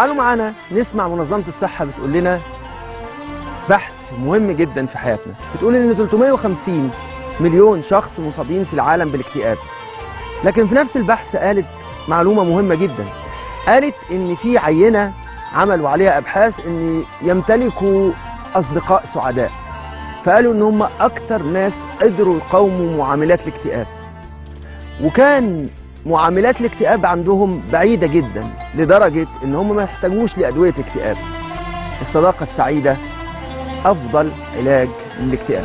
تعالوا معانا نسمع منظمة الصحة بتقول لنا بحث مهم جدا في حياتنا بتقول ان 350 مليون شخص مصابين في العالم بالاكتئاب لكن في نفس البحث قالت معلومة مهمة جدا قالت ان في عينة عملوا عليها ابحاث ان يمتلكوا اصدقاء سعداء فقالوا ان هم اكتر ناس قدروا يقاوموا معاملات الاكتئاب وكان معاملات الاكتئاب عندهم بعيدة جدا لدرجة ان هم ما يحتاجوش لأدوية اكتئاب الصداقة السعيدة أفضل علاج للاكتئاب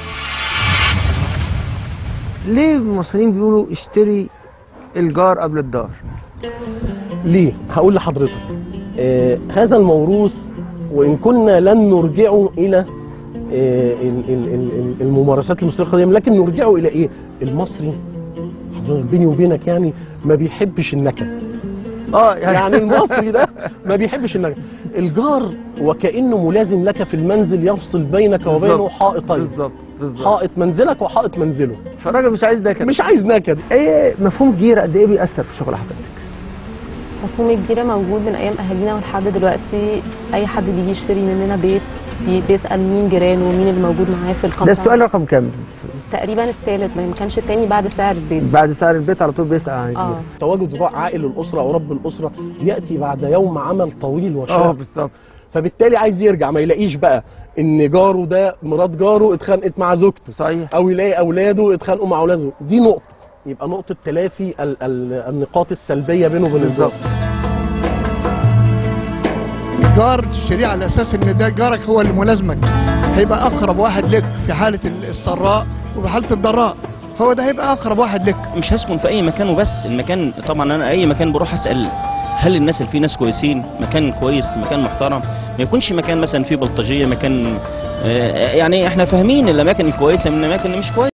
ليه المصريين بيقولوا اشتري الجار قبل الدار ليه؟ هقول لحضرتك آه هذا الموروث وإن كنا لن نرجعه إلى آه ال- ال- ال- الممارسات المصرية القديمة لكن نرجعه إلى إيه؟ المصري حضرتك بيني وبينك يعني ما بيحبش النكد اه يعني المصري ده ما بيحبش النكد الجار وكأنه ملازم لك في المنزل يفصل بينك وبينه بالظبط. حائطين بالظبط بالظبط حائط منزلك وحائط منزله فالراجل مش عايز ده كده مش عايز نكد ايه مفهوم الجيرة قد ايه بيأثر في شغل حضرتك؟ مفهوم الجيرة موجود من أيام أهالينا ولحد دلوقتي أي حد بيجي يشتري مننا بيت بي- بيسأل مين جيرانه ومين اللي موجود معاه في ده الكومباوند السؤال رقم كام؟ تقريبا الثالث ما كانش التاني بعد سعر البيت بعد سعر البيت على طول بيسأل عن اه الجيرة تواجد عائل الأسرة أو رب الأسرة يأتي بعد يوم عمل طويل اه وشاق بالظبط فبالتالي عايز يرجع ما يلاقيش بقى ان جاره ده مرات جاره اتخانقت مع زوجته صحيح او يلاقي اولاده اتخانقوا مع اولاده دي نقطه يبقى نقطه تلافي ال ال النقاط السلبيه بينه وبين بالظبط الزوج جار تشتريه على اساس ان ده جارك هو اللي ملازمك هيبقى اقرب واحد لك في حاله السراء وفي حاله الضراء هو ده هيبقى اقرب واحد لك مش هسكن في اي مكان وبس المكان طبعا انا اي مكان بروح اسال هل الناس اللي فيه ناس كويسين مكان كويس مكان محترم ما يكونش مكان مثلا فيه بلطجيه مكان آه، يعني احنا فاهمين الاماكن الكويسه من الاماكن اللي مش كويسه